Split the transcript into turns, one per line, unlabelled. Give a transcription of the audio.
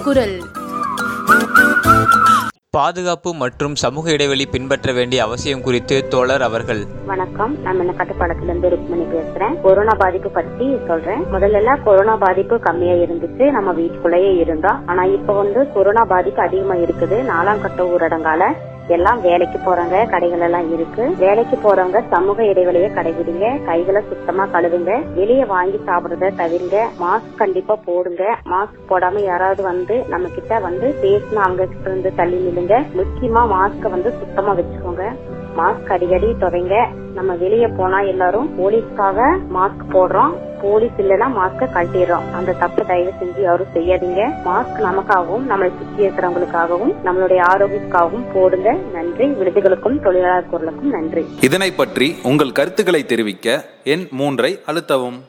குரல்
பாதுகாப்பு மற்றும் சமூக இடைவெளி பின்பற்ற வேண்டிய அவசியம் குறித்து தோழர் அவர்கள்
வணக்கம் நான் என்ன கட்டுப்பாடத்துல இருந்து ருக்மணி பேசுறேன் கொரோனா பாதிப்பு பத்தி சொல்றேன் முதல்ல எல்லாம் கொரோனா பாதிப்பு கம்மியா இருந்துச்சு நம்ம வீட்டுக்குள்ளேயே இருந்தோம் ஆனா இப்ப வந்து கொரோனா பாதிப்பு அதிகமா இருக்குது நாலாம் கட்ட ஊரடங்கால எல்லாம் வேலைக்கு போறாங்க கடைகள் எல்லாம் இருக்கு வேலைக்கு போறவங்க சமூக இடைவெளியை கடைபிடிங்க கைகளை சுத்தமா கழுவுங்க வெளியே வாங்கி சாப்பிடுறத தவிருங்க மாஸ்க் கண்டிப்பா போடுங்க மாஸ்க் போடாம யாராவது வந்து நம்ம கிட்ட வந்து பேசினா அவங்க கிட்ட இருந்து தள்ளி நில்லுங்க முக்கியமா மாஸ்க வந்து சுத்தமா வச்சுக்கோங்க மாஸ்க் அடிக்கடி துவைங்க நம்ம வெளியே போனா எல்லாரும் போலீஸ்க்காக மாஸ்க் போடுறோம் போலீஸ் இல்லைன்னா மாஸ்க கழட்டிடுறோம் அந்த தப்பு தயவு செஞ்சு யாரும் செய்யாதீங்க மாஸ்க் நமக்காகவும் நம்மளை சுற்றி இருக்கிறவங்களுக்காகவும் நம்மளுடைய ஆரோக்கியத்துக்காகவும் போடுங்க நன்றி விடுதிகளுக்கும் தொழிலாளர் குரலுக்கும் நன்றி
இதனை பற்றி உங்கள் கருத்துக்களை தெரிவிக்க எண் மூன்றை அழுத்தவும்